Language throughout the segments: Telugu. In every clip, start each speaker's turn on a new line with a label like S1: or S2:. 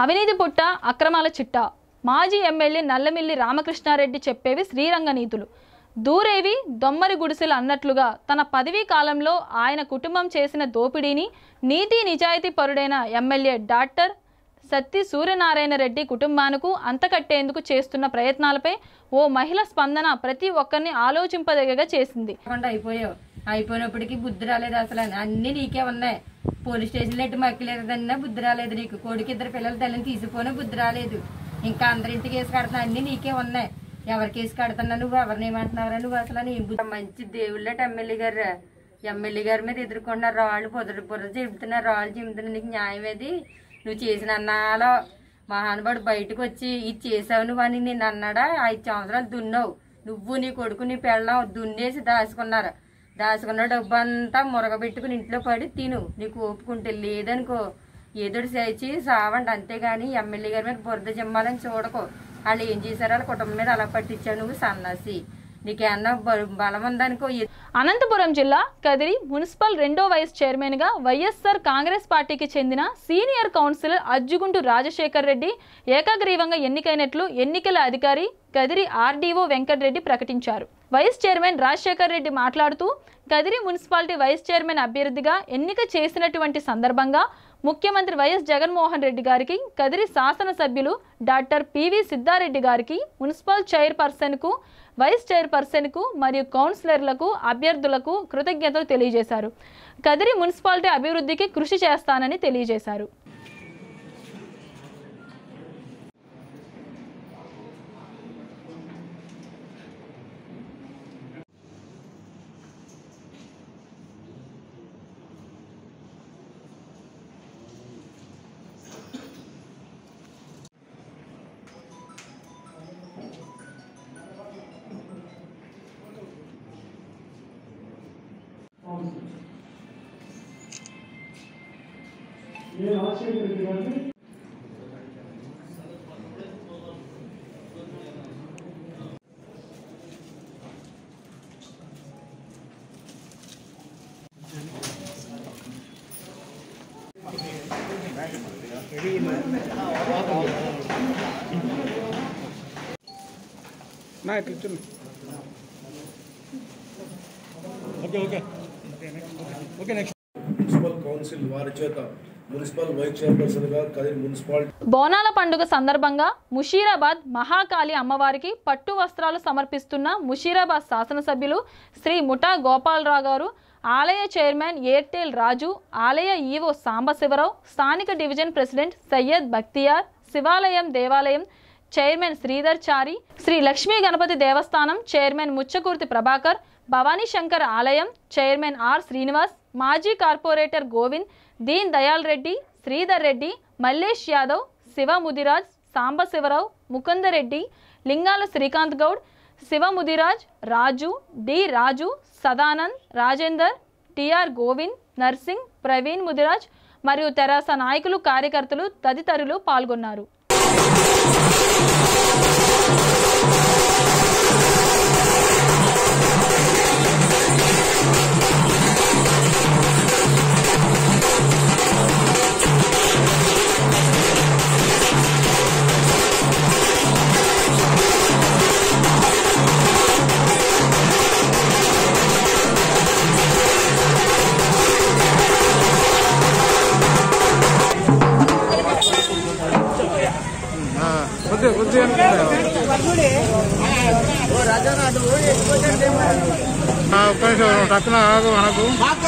S1: అవినీతి పుట్ట అక్రమాల చిట్ట మాజీ ఎమ్మెల్యే నల్లమిల్లి రామకృష్ణారెడ్డి చెప్పేవి శ్రీరంగ నీతులు దూరేవి దొమ్మరి గుడిసెలు అన్నట్లుగా తన పదవీ కాలంలో ఆయన కుటుంబం చేసిన దోపిడీని నీతి నిజాయితీ పరుడైన ఎమ్మెల్యే డాక్టర్ సత్తి సూర్యనారాయణ రెడ్డి కుటుంబానికి అంతకట్టేందుకు చేస్తున్న ప్రయత్నాలపై ఓ మహిళ స్పందన ప్రతి ఒక్కరిని ఆలోచింపదగగా చేసింది
S2: కాకుండా అయిపోయావు అయిపోయినప్పటికీ బుద్ధి రాలేదు అసలు అన్ని నీకే ఉన్నాయి పోలీస్ స్టేషన్ ఎట్టి మక్కిలేదన్నా బుద్ధి రాలేదు నీకు కొడుకు ఇద్దరు పిల్లల తల్లిని తీసిపోయినా బుద్ధి రాలేదు ఇంకా అందరింటికి కేసు కడుతున్నా అన్ని నీకే ఉన్నాయి ఎవరి కేసు కడుతున్నా నువ్వు ఎవరిని ఏమంటున్నారా నువ్వు అసలు నీ బుద్ధి మంచి దేవుళ్ళట ఎమ్మెల్యే గారు ఎమ్మెల్యే గారి మీద ఎదుర్కొన్నారు రాళ్ళు పొదరు పొదరు చెబుతున్నారు రాళ్ళు చెబుతున్నారు నీకు న్యాయం ఏది నువ్వు చేసిన అన్నాలో మహానుభావుడు బయటకు వచ్చి ఇది చేసావు నువ్వు అని నేను అన్నాడా ఐదు సంవత్సరాలు దున్నావు నువ్వు నీ కొడుకు నీ పెళ్ళం దున్నేసి దాచుకున్నారు దాచుకున్న డబ్బు అంతా మురగబెట్టుకుని ఇంట్లో పడి తిను నీకు ఒప్పుకుంటే లేదనుకో ఏదోటి చేసి సావండి అంతేగాని ఎమ్మెల్యే గారి మీద బురద జిమ్మాలని చూడకు వాళ్ళు ఏం చేశారో వాళ్ళ కుటుంబం మీద అలా పట్టించావు నువ్వు సన్నాసి నీకేమన్నా బ- బలం ఉందనుకో ఏ-
S1: అనంతపురం జిల్లా కదిరి మున్సిపల్ రెండో వైస్ చైర్మన్గా వైఎస్ఆర్ కాంగ్రెస్ పార్టీకి చెందిన సీనియర్ కౌన్సిలర్ అజ్జుగుంటు రాజశేఖర్ రెడ్డి ఏకగ్రీవంగా ఎన్నికైనట్లు ఎన్నికల అధికారి కదిరి ఆర్డీఓ వెంకటరెడ్డి ప్రకటించారు వైస్ చైర్మన్ రాజశేఖర్ రెడ్డి మాట్లాడుతూ కదిరి మున్సిపాలిటీ వైస్ చైర్మన్ అభ్యర్థిగా ఎన్నిక చేసినటువంటి సందర్భంగా ముఖ్యమంత్రి వైఎస్ జగన్మోహన్ రెడ్డి గారికి కదిరి శాసనసభ్యులు డాక్టర్ పివి సిద్ధారెడ్డి గారికి మున్సిపల్ చైర్పర్సన్కు వైస్ చైర్పర్సన్కు మరియు కౌన్సిలర్లకు అభ్యర్థులకు కృతజ్ఞతలు తెలియజేశారు కదిరి మున్సిపాలిటీ అభివృద్ధికి కృషి చేస్తానని తెలియజేశారు
S3: నా ఇట్లా ఇచ్చును. Okay okay okay next
S4: municipal council వారి చేత మున్సిపల్ వైస్ చైర్పర్సన్గా కదిరి మున్సిపాలిటీ
S1: బోనాల పండుగ సందర్భంగా ముషీరాబాద్ మహాకాళి అమ్మవారికి పట్టు వస్త్రాలు సమర్పిస్తున్న ముషీరాబాద్ శాసనసభ్యులు శ్రీ ముఠా గోపాలరావు గారు ఆలయ చైర్మన్ ఎయిర్టెల్ రాజు ఆలయ ఈవో సాంబశివరావు స్థానిక డివిజన్ ప్రెసిడెంట్ సయ్యద్ బక్తియార్ శివాలయం దేవాలయం చైర్మన్ శ్రీధర్ చారి శ్రీ లక్ష్మీ గణపతి దేవస్థానం చైర్మన్ ముచ్చకుర్తి ప్రభాకర్ భవానీ శంకర్ ఆలయం చైర్మన్ ఆర్ శ్రీనివాస్ మాజీ corporator Govind Deen Dayal Reddy Sridhar Reddy Mallesh Yadav Shiva Mudiraj Sambasiva Rao Mukunda Reddy Lingala Srikanth Goud Shiva Mudiraj Raju D Raju Sadanand Rajender T R Govind Narsing Praveen Mudiraj మరియు తెరాస నాయకులు కార్యకర్తలు తదితరులు పాల్గొన్నారు
S3: కొద్దిగా కొద్దిగా ఆ, ఒక్క నిమిషం టక్కున ఆగు మనకు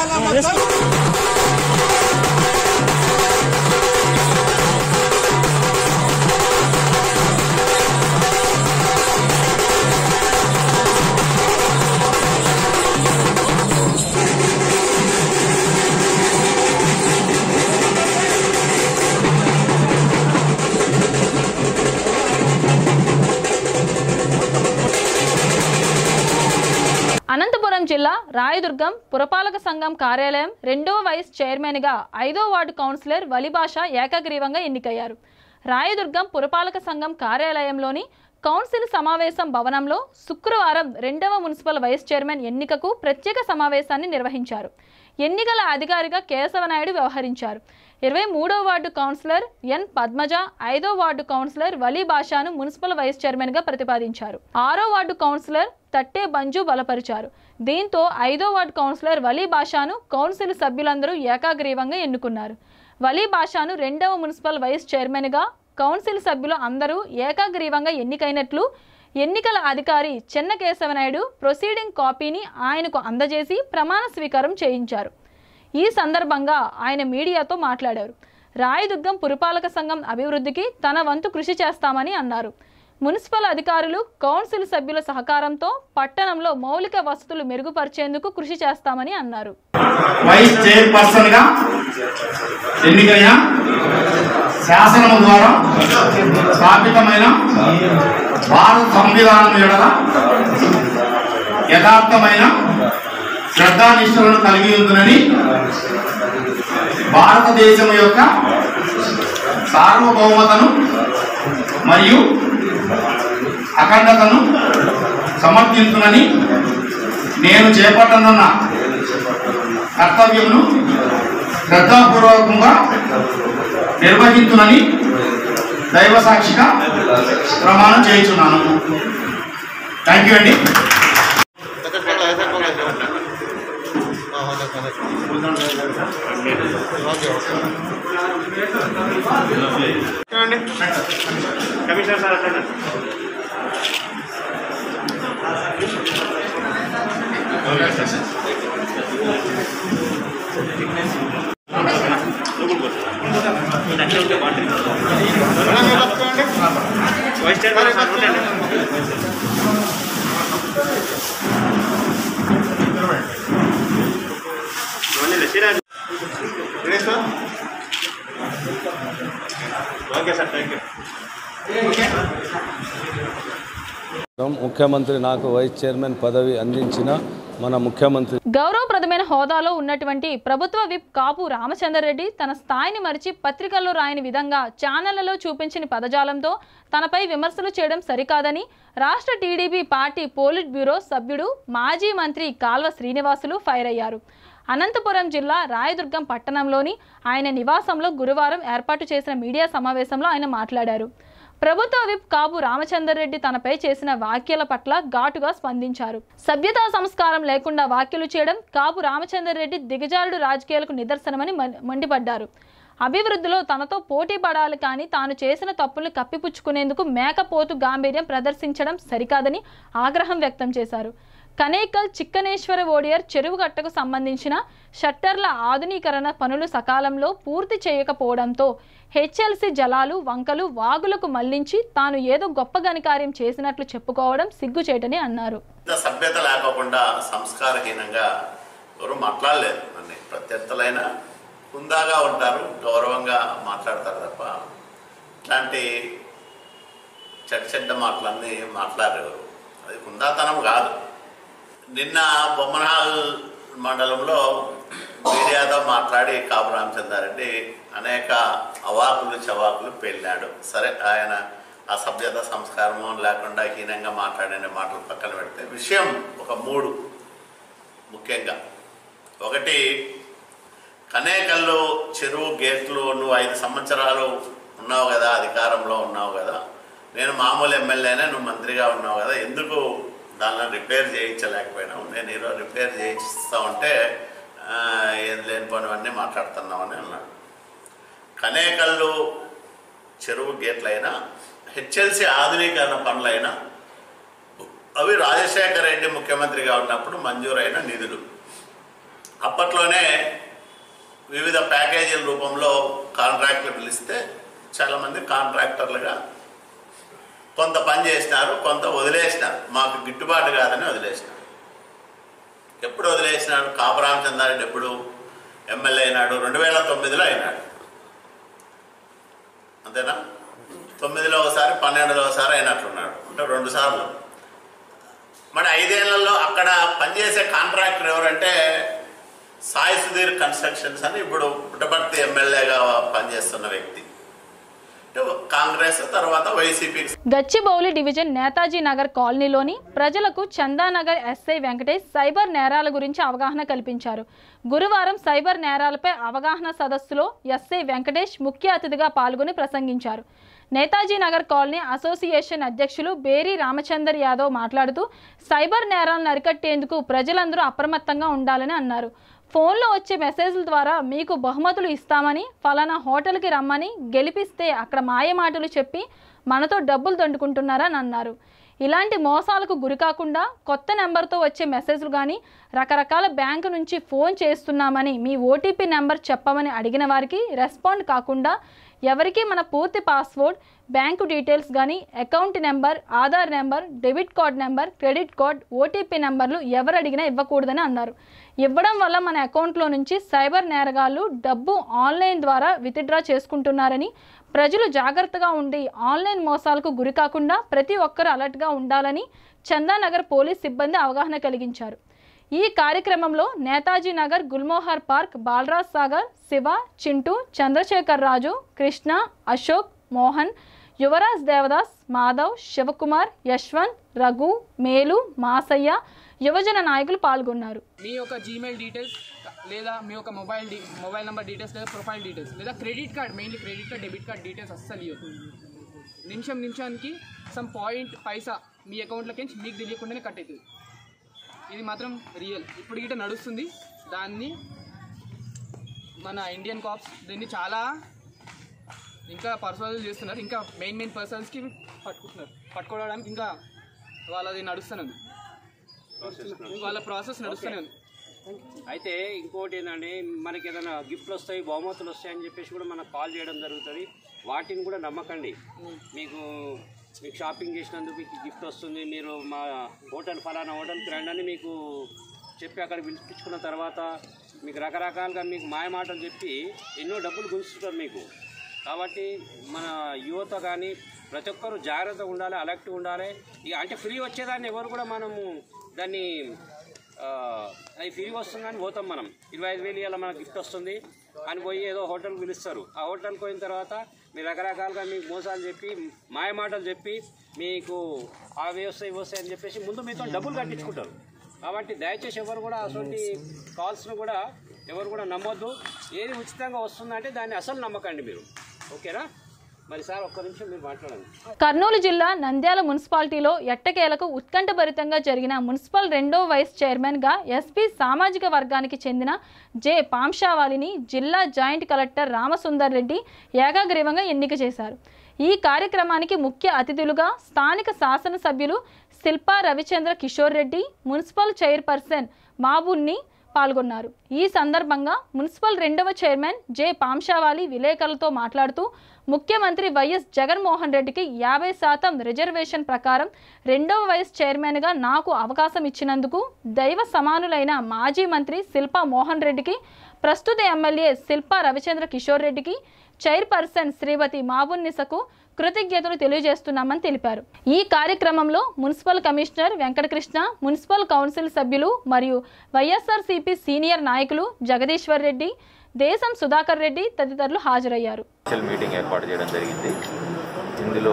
S1: అనంతపురం జిల్లా రాయదుర్గం పురపాలక సంఘం కార్యాలయం రెండో వైస్ చైర్మన్గా ఐదో వార్డు కౌన్సిలర్ వలిభాష ఏకగ్రీవంగా ఎన్నికయ్యారు రాయదుర్గం పురపాలక సంఘం కార్యాలయంలోని కౌన్సిల్ సమావేశం భవనంలో శుక్రవారం రెండవ మున్సిపల్ వైస్ చైర్మన్ ఎన్నికకు ప్రత్యేక సమావేశాన్ని నిర్వహించారు ఎన్నికల అధికారిగా కేశవనాయుడు వ్యవహరించారు ఇరవై మూడో వార్డు కౌన్సిలర్ ఎన్ పద్మజ ఐదో వార్డు కౌన్సిలర్ వలీ బాషాను మున్సిపల్ వైస్ చైర్మన్గా ప్రతిపాదించారు ఆరో వార్డు కౌన్సిలర్ తట్టే బంజు బలపరిచారు దీంతో ఐదో వార్డు కౌన్సిలర్ వలీ బాషాను కౌన్సిల్ సభ్యులందరూ ఏకాగ్రీవంగా ఎన్నుకున్నారు వలీ బాషాను రెండవ మున్సిపల్ వైస్ చైర్మన్గా కౌన్సిల్ సభ్యులు అందరూ ఏకాగ్రీవంగా ఎన్నికైనట్లు ఎన్నికల అధికారి చెన్న కేశవనాయుడు ప్రొసీడింగ్ కాపీని ఆయనకు అందజేసి ప్రమాణ స్వీకారం చేయించారు ఈ సందర్భంగా ఆయన మీడియాతో మాట్లాడారు రాయదుర్గం పురపాలక సంఘం అభివృద్ధికి తన వంతు కృషి చేస్తామని అన్నారు మున్సిపల్ అధికారులు కౌన్సిల్ సభ్యుల సహకారంతో పట్టణంలో మౌలిక వసతులు మెరుగుపరిచేందుకు కృషి చేస్తామని అన్నారు
S5: వైస్ చైర్పర్సన్ గా ఎన్నికైన శాసనము ద్వారా స్థాపితమైన భారత సంవిధానం ఎడల యథార్థమైన శ్రద్ధానిష్టలను కలిగి ఉందని భారతదేశం యొక్క సార్వభౌమతను మరియు అఖండతను సమర్థించునని నేను చేపట్టనున్న కర్తవ్యంను శ్రద్ధాపూర్వకంగా నిర్వహించునని దైవ సాక్షిగా ప్రమాణం చేయించున్నాను థ్యాంక్ యూ అండి
S3: కమిషనర్ సార్ అట్లా వైస్ చైర్మన్ సార్ ఉండండి ఇవన్నీ Siraj okay sir thank you
S6: ముఖ్యమంత్రి నాకు వైస్ చైర్మన్ పదవి అందించిన మన ముఖ్యమంత్రి
S1: గౌరవప్రదమైన హోదాలో ఉన్నటువంటి ప్రభుత్వ విప్ కాపు రామచంద్రరెడ్డి తన స్థాయిని మరిచి పత్రికల్లో రాయని విధంగా ఛానళ్లలో చూపించిన పదజాలంతో తనపై విమర్శలు చేయడం సరికాదని రాష్ట్ర టీడీపీ పార్టీ పోలిట్ బ్యూరో సభ్యుడు మాజీ మంత్రి కాల్వ శ్రీనివాసులు ఫైర్ అయ్యారు అనంతపురం జిల్లా రాయదుర్గం పట్టణంలోని ఆయన నివాసంలో గురువారం ఏర్పాటు చేసిన మీడియా సమావేశంలో ఆయన మాట్లాడారు ప్రభుత్వ విప్ కాపు రామచంద్రరెడ్డి తనపై చేసిన వ్యాఖ్యల పట్ల ఘాటుగా స్పందించారు సభ్యతా సంస్కారం లేకుండా వ్యాఖ్యలు చేయడం కాపు రామచంద్రరెడ్డి దిగజారుడు రాజకీయాలకు నిదర్శనమని మం- మండిపడ్డారు అభివృద్ధిలో తనతో పోటీ పడాలి కానీ తాను చేసిన తప్పుల్ని కప్పిపుచ్చుకునేందుకు మేకపోతు గాంభీర్యం ప్రదర్శించడం సరికాదని ఆగ్రహం వ్యక్తం చేశారు కనేకల్ చిక్కనేశ్వర ఓడియర్ చెరువు గట్టకు సంబంధించిన షట్టర్ల ఆధునీకరణ పనులు సకాలంలో పూర్తి చేయకపోవడంతో హెచ్ఎల్సి జలాలు వంకలు వాగులకు మళ్లించి తాను ఏదో గొప్ప ఘనకార్యం చేసినట్లు చెప్పుకోవడం సిగ్గుచేటని అన్నారు
S7: ఇంత సభ్యత లేకోకుండా సంస్కారహీనంగా ఎవరు మాట్లాడలేదు నన్ను ప్రత్యర్థులైన హుందాగా ఉంటారు గౌరవంగా మాట్లాడతారు తప్ప ఇట్లాంటి చెడ్డ చెడ్డ మాటలన్నీ మాట్లాడారు అది హుందాతనం కాదు నిన్న బొమ్మనహాల్ మండలంలో మీడియాతో మాట్లాడి కాపు రామచంద్రారెడ్డి అనేక అవాకులు చవాకులు పెళ్ళాడు సరే ఆయన అసభ్యత సంస్కారము లేకుండా హీనంగా మాట్లాడిన మాటలు పక్కన పెడితే విషయం ఒక మూడు ముఖ్యంగా ఒకటి కనేకల్లో చెరువు గేట్లు నువ్వు ఐదు సంవత్సరాలు ఉన్నావు కదా అధికారంలో ఉన్నావు కదా నేను మామూలు ఎమ్మెల్యేనే నువ్వు మంత్రిగా ఉన్నావు కదా ఎందుకు దానిని రిపేర్ చేయించలేకపోయినావు నేను ఈరోజు రిపేర్ చేయిస్తా ఉంటే ఆ, ఏం లేనిపోనివన్నీ మాట్లాడుతున్నామని అన్నాడు కనేకల్లు చెరువు గేట్లైనా హెచ్ఎల్సి ఆధునీకరణ పనులైనా అవి రాజశేఖర రెడ్డి ముఖ్యమంత్రిగా ఉన్నప్పుడు మంజూరైన నిధులు అప్పట్లోనే వివిధ ప్యాకేజీల రూపంలో కాంట్రాక్టులు పిలిస్తే చాలామంది కాంట్రాక్టర్లుగా కొంత పని చేసినారు కొంత వదిలేసినారు మాకు గిట్టుబాటు కాదని వదిలేసినారు ఎప్పుడు వదిలేసినాడు కాపరామచంద్రారెడ్డి ఎప్పుడు ఎమ్మెల్యే అయినాడు రెండు వేల తొమ్మిదిలో అయినాడు అంతేనా తొమ్మిదిలో ఒకసారి పన్నెండులో ఒకసారి అయినట్లున్నాడు అంటే రెండు సార్లు మరి ఐదేళ్లలో అక్కడ పనిచేసే కాంట్రాక్టర్ ఎవరంటే సాయి సుధీర్ కన్స్ట్రక్షన్స్ అని ఇప్పుడు పుట్టపర్తి ఎమ్మెల్యేగా పనిచేస్తున్న వ్యక్తి కాంగ్రెస్ తర్వాత వైసీపీకి
S1: గచ్చిబౌలి డివిజన్ నేతాజీ నగర్ కాలనీలోని ప్రజలకు చందానగర్ ఎస్ఐ వెంకటేష్ సైబర్ నేరాల గురించి అవగాహన కల్పించారు గురువారం సైబర్ నేరాలపై అవగాహన సదస్సులో ఎస్ఐ వెంకటేష్ ముఖ్య అతిథిగా పాల్గొని ప్రసంగించారు నేతాజీ నగర్ కాలనీ అసోసియేషన్ అధ్యక్షులు బేరి రామచందర్ యాదవ్ మాట్లాడుతూ సైబర్ నేరాలను అరికట్టేందుకు ప్రజలందరూ అప్రమత్తంగా ఉండాలని అన్నారు ఫోన్లో వచ్చే మెసేజ్ల ద్వారా మీకు బహుమతులు ఇస్తామని ఫలానా హోటల్కి రమ్మని గెలిపిస్తే అక్కడ మాయ మాటలు చెప్పి మనతో డబ్బులు దండుకుంటున్నారని అన్నారు ఇలాంటి మోసాలకు గురి కాకుండా కొత్త నెంబర్తో వచ్చే మెసేజ్లు కానీ రకరకాల బ్యాంకు నుంచి ఫోన్ చేస్తున్నామని మీ ఓటీపీ నెంబర్ చెప్పమని అడిగిన వారికి రెస్పాండ్ కాకుండా ఎవరికి మన పూర్తి పాస్వర్డ్ బ్యాంకు డీటెయిల్స్ కానీ account number Aadhaar number debit card number credit card O T P నెంబర్లు ఎవరు అడిగినా ఇవ్వకూడదని అన్నారు ఇవ్వడం వల్ల మన అకౌంట్లో నుంచి సైబర్ నేరగాళ్లు డబ్బు ఆన్లైన్ ద్వారా విత్డ్రా చేసుకుంటున్నారని ప్రజలు జాగ్రత్తగా ఉండి ఆన్లైన్ మోసాలకు గురి కాకుండా ప్రతి ఒక్కరూ అలర్ట్గా ఉండాలని చందానగర్ పోలీస్ సిబ్బంది అవగాహన కలిగించారు ఈ కార్యక్రమంలో నేతాజీ నగర్ గుల్మోహర్ పార్క్ బాలరాజ్ సాగర్ శివ చింటూ చంద్రశేఖర్ రాజు కృష్ణ అశోక్ మోహన్ యువరాజ్ దేవదాస్ మాధవ్ శివకుమార్ యశ్వంత్ రఘు మేలు మాసయ్య యువజన నాయకులు పాల్గొన్నారు
S8: మీ యొక్క జీమెయిల్ డీటెయిల్స్ లేదా మీ యొక్క మొబైల్ డీ మొబైల్ నెంబర్ డీటెయిల్స్ లేదా ప్రొఫైల్ డీటెయిల్స్ లేదా credit card mainly credit card debit card details అస్సలు ఇవ్వదు నిమిషం నిమిషానికి సమ్ పాయింట్ పైసా మీ అకౌంట్లోకి మీకు తెలియకుండానే కట్ అవుతుంది ఇది మాత్రం రియల్ ఇప్పుడు గిట్ట నడుస్తుంది దాన్ని మన ఇండియన్ కాప్స్ దీన్ని చాలా ఇంకా పర్సనల్ చేస్తున్నారు ఇంకా మెయిన్ మెయిన్ పర్సన్స్కి పట్టుకుంటున్నారు పట్టుకోవడానికి ఇంకా వాళ్ళది నడుస్తూనే ఉంది వాళ్ళ ప్రాసెస్ నడుస్తూనే ఉంది
S9: అయితే ఇంకోటి ఏంటంటే మనకి ఏదైనా గిఫ్ట్లు వస్తాయి బహుమతులు వస్తాయి అని చెప్పేసి కూడా మనకు కాల్ చేయడం జరుగుతుంది వాటిని కూడా నమ్మకండి మీకు మీకు షాపింగ్ చేసినందుకు మీకు గిఫ్ట్ వస్తుంది మీరు మా హోటల్ ఫలానా హోటల్కి రండి అని మీకు చెప్పి అక్కడ పిలిపించుకున్న తర్వాత మీకు రకరకాలుగా మీకు మాయ మాటలు చెప్పి ఎన్నో డబ్బులు గుంచుతుంటారు మీకు కాబట్టి మన యువత కానీ ప్రతి ఒక్కరు జాగ్రత్తగా ఉండాలి అలర్ట్ ఉండాలి ఇక అంటే ఫ్రీ వచ్చేదాన్ని ఎవరు కూడా మనము దాన్ని ఆ, అది ఫ్రీ వస్తుందని పోతాం మనం ఇరవై ఐదు వేలు ఇవాళ మనకు గిఫ్ట్ వస్తుంది అని పోయి ఏదో హోటల్కి పిలుస్తారు ఆ హోటల్కి పోయిన తర్వాత మీరు రకరకాలుగా మీకు మోసాలు చెప్పి మాయ మాటలు చెప్పి మీకు ఆ వ్యవస్థ ఇవి అని చెప్పేసి ముందు మీతో డబ్బులు కట్టించుకుంటారు కాబట్టి దయచేసి ఎవరు కూడా అటువంటి కాల్స్ను కూడా ఎవరు కూడా నమ్మొద్దు ఏది ఉచితంగా వస్తుందంటే దాన్ని అసలు నమ్మకండి మీరు ఓకేనా మరి సార్ ఒక్క నిమిషం మీరు మాట్లాడండి
S1: కర్నూలు జిల్లా నంద్యాల మున్సిపాలిటీలో ఎట్టకేలకు ఉత్కంఠభరితంగా జరిగిన మున్సిపల్ రెండో వైస్ చైర్మన్గా ఎస్పీ సామాజిక వర్గానికి చెందిన జె పాంషావాలిని జిల్లా జాయింట్ కలెక్టర్ రామసుందర్ రెడ్డి ఏకాగ్రీవంగా ఎన్నిక చేశారు ఈ కార్యక్రమానికి ముఖ్య అతిథులుగా స్థానిక శాసనసభ్యులు శిల్పా రవిచంద్ర కిషోర్ రెడ్డి మున్సిపల్ చైర్పర్సన్ మాబున్ని పాల్గొన్నారు ఈ సందర్భంగా మున్సిపల్ రెండవ చైర్మన్ జె పాంషావాలి విలేకరులతో మాట్లాడుతూ ముఖ్యమంత్రి వైఎస్ జగన్మోహన్ రెడ్డికి యాభై శాతం రిజర్వేషన్ ప్రకారం రెండవ వైస్ చైర్మన్గా నాకు అవకాశం ఇచ్చినందుకు దైవ సమానులైన మాజీ మంత్రి శిల్పా మోహన్ రెడ్డికి ప్రస్తుత ఎమ్మెల్యే శిల్పా రవిచంద్ర కిషోర్ రెడ్డికి చైర్పర్సన్ శ్రీమతి మాబున్నిసకు కృతజ్ఞతలు తెలియజేస్తున్నామని తెలిపారు ఈ కార్యక్రమంలో municipal commissioner Venkatakrishna municipal council సభ్యులు మరియు వైఎస్ఆర్సీపీ సీనియర్ నాయకులు జగదీశ్వర్ రెడ్డి దేశం సుధాకర్ రెడ్డి తదితరులు హాజరయ్యారు
S10: స్పెషల్ మీటింగ్ ఏర్పాటు చేయడం జరిగింది ఇందులో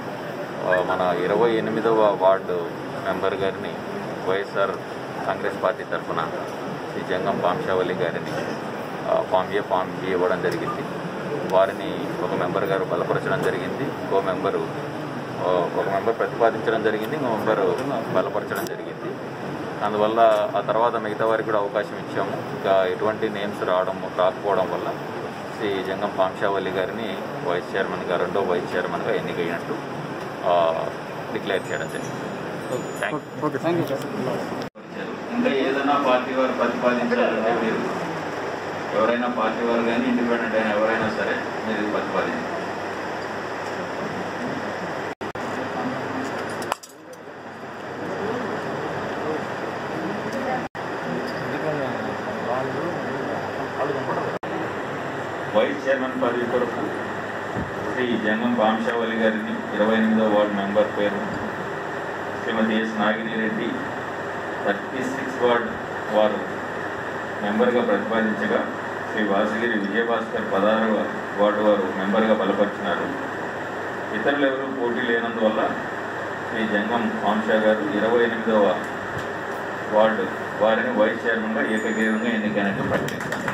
S10: ఆ, మన ఇరవై ఎనిమిదవ వార్డు మెంబర్ గారిని వైఎస్ఆర్ కాంగ్రెస్ పార్టీ తరఫున శ్రీ జంగం పాంశావలి గారిని ఆ, ఫామ్ ఏ ఫామ్ బి ఇవ్వడం జరిగింది వారిని ఒక మెంబర్ గారు బలపరచడం జరిగింది ఇంకో మెంబరు ఆ, ఒక మెంబర్ ప్రతిపాదించడం జరిగింది ఇంకో మెంబరు బలపరచడం జరిగింది అందువల్ల ఆ తర్వాత మిగతా వారికి కూడా అవకాశం ఇచ్చాము ఇంకా ఎటువంటి నేమ్స్ రావడం రాకపోవడం వల్ల శ్రీ జంగం పాంశావల్లి గారిని వైస్ చైర్మన్గా రెండో వైస్ చైర్మన్గా ఎన్నికైనట్టు డిక్లేర్ చేయడం జరిగింది థ్యాంక్ యూ ఇంకా ఏదైనా పార్టీ వారు ప్రతిపాదించాలంటే మీరు ఎవరైనా పార్టీ వారు కానీ ఇండిపెండెంట్ అయినా ఎవరైనా సరే మీరు ప్రతిపాదించాలి వైస్ చైర్మన్ పదవి కొరకు శ్రీ జంగం బాంశావలి గారిని ఇరవై ఎనిమిదో వార్డు మెంబర్ పేరు Srimati S Nagini Reddy thirty six ward వారు మెంబర్గా ప్రతిపాదించగా శ్రీ వాసగిరి విజయభాస్కర్ పదహారు వార్డు వారు మెంబర్గా బలపరిచినారు ఇతరులు ఎవరు పోటీ లేనందువల్ల శ్రీ జంగం వంశా గారు ఇరవై ఎనిమిదవ వార్డు వారిని వైస్ చైర్మన్గా ఏకగ్రీవంగా ఎన్నికైనట్టు ప్రకటిస్తాను